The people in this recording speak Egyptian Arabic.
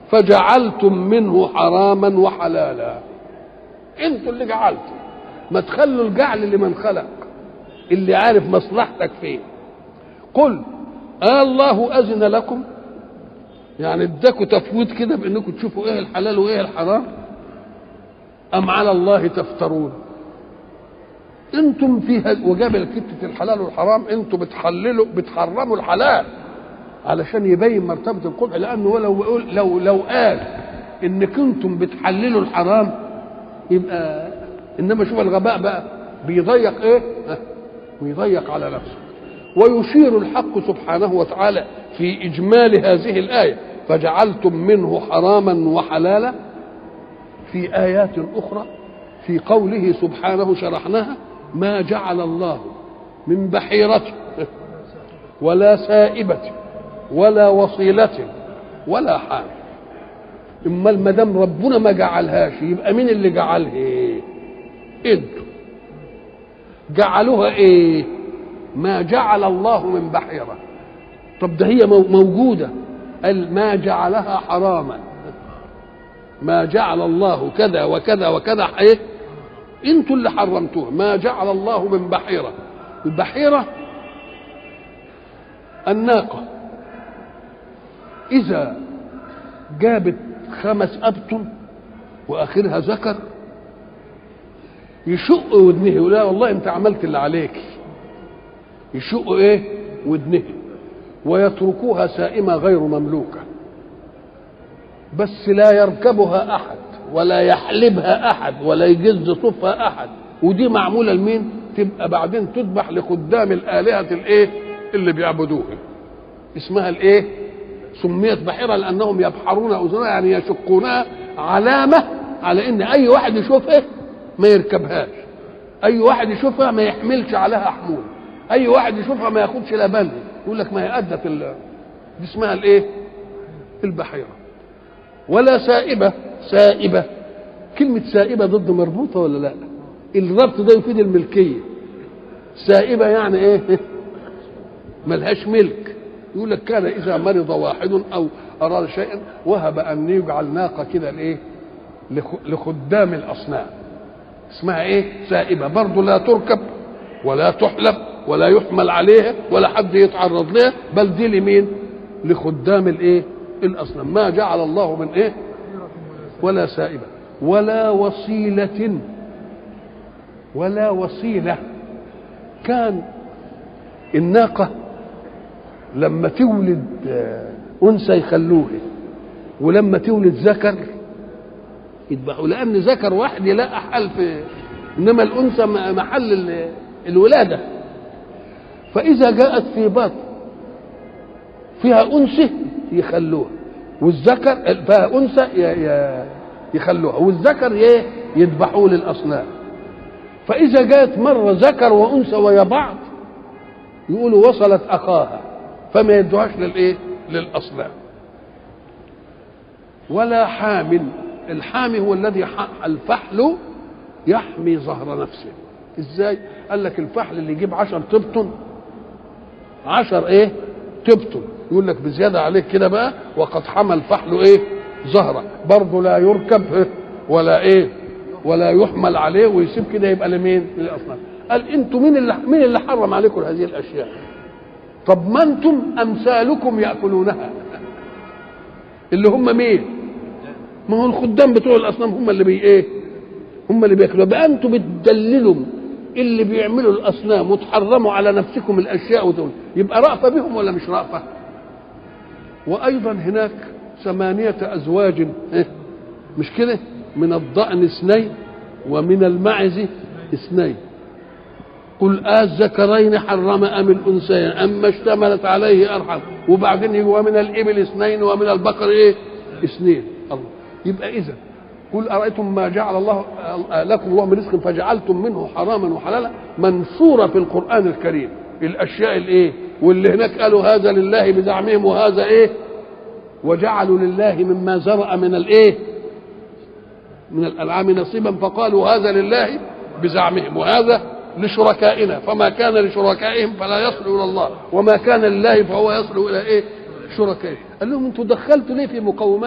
فجعلتم منه حراما وحلالا انتوا اللي جعلتوا ما تخلوا الجعل لمن خلق اللي عارف مصلحتك فين قل آه الله أذن لكم يعني اداكوا تفويض كده بانكم تشوفوا ايه الحلال وايه الحرام ام على الله تفترون انتم فيها وجاب كتة الحلال والحرام انتم بتحللوا بتحرموا الحلال علشان يبين مرتبة القبح لانه لو لو لو قال ان كنتم بتحللوا الحرام يبقى انما شوف الغباء بقى بيضيق ايه؟ بيضيق على نفسه ويشير الحق سبحانه وتعالى في اجمال هذه الايه فجعلتم منه حراما وحلالا في ايات اخرى في قوله سبحانه شرحناها ما جعل الله من بحيرة ولا سائبة ولا وصيلة ولا حال اما ما دام ربنا ما جعلهاش يبقى مين اللي جعلها ايه انتوا جعلوها ايه ما جعل الله من بحيره طب ده هي موجوده قال ما جعلها حراما ما جعل الله كذا وكذا وكذا ايه انتوا اللي حرمتوها ما جعل الله من بحيره البحيره الناقه اذا جابت خمس ابطن واخرها ذكر يشق ودنه يقول لا والله انت عملت اللي عليك يشق ايه ودنه ويتركوها سائمة غير مملوكة بس لا يركبها أحد ولا يحلبها أحد ولا يجز صفها أحد ودي معمولة لمين تبقى بعدين تذبح لخدام الآلهة الإيه اللي بيعبدوها اسمها الإيه سميت بحيرة لأنهم يبحرون أذنها يعني يشقونها علامة على إن أي واحد يشوفها ما يركبهاش أي واحد يشوفها ما يحملش عليها حمول أي واحد يشوفها ما ياخدش لبنها يقول لك ما هي أدت ال... دي اسمها الايه؟ البحيرة ولا سائبة سائبة كلمة سائبة ضد مربوطة ولا لا؟ الربط ده يفيد الملكية سائبة يعني ايه؟ ملهاش ملك يقول لك كان إذا مرض واحد أو أراد شيئا وهب أن يجعل ناقة كده لإيه؟ لخدام الأصنام اسمها إيه؟ سائبة برضه لا تركب ولا تحلب ولا يحمل عليها ولا حد يتعرض لها بل دي لمين لخدام الايه الاصنام ما جعل الله من ايه ولا سائبه ولا وصيله ولا وصيله كان الناقه لما تولد انثى يخلوها ولما تولد ذكر يذبحوا لان ذكر واحد يلاقى حل في انما الانثى محل الولاده فإذا جاءت في بطن فيها أنثى يخلوها والذكر فيها أنثى يخلوها والذكر يذبحوه للأصنام فإذا جاءت مرة ذكر وأنثى ويا بعض يقولوا وصلت أخاها فما يدوهاش للإيه؟ للأصنام ولا حامل الحامي هو الذي الفحل يحمي ظهر نفسه ازاي قال لك الفحل اللي يجيب عشر تبطن عشر ايه تبطن يقول لك بزيادة عليه كده بقى وقد حمل فحله ايه ظهره برضه لا يركب إيه؟ ولا ايه ولا يحمل عليه ويسيب كده يبقى لمين للاصنام قال انتوا مين اللي مين اللي حرم عليكم هذه الاشياء طب ما انتم امثالكم ياكلونها اللي هم مين ما هو الخدام بتوع الاصنام هم اللي بي ايه هم اللي بياكلوا بقى انتم بتدللوا اللي بيعملوا الاصنام وتحرموا على نفسكم الاشياء وتقول يبقى رأفة بهم ولا مش رأفة وايضا هناك ثمانية ازواج مش كده من الضأن اثنين ومن المعز اثنين قل الذكرين حرم ام الانثيين اما اشتملت عليه ارحم وبعدين يجي ومن الابل اثنين ومن البقر ايه اثنين الله يبقى اذا قل أرأيتم ما جعل الله لكم الله من رزق فجعلتم منه حراما وحلالا منصورة في القرآن الكريم الأشياء الإيه واللي هناك قالوا هذا لله بزعمهم وهذا إيه وجعلوا لله مما زرع من الإيه من الأنعام نصيبا فقالوا هذا لله بزعمهم وهذا لشركائنا فما كان لشركائهم فلا يصل إلى الله وما كان لله فهو يصل إلى إيه شركائه قال لهم انتوا دخلتوا ليه في مقومات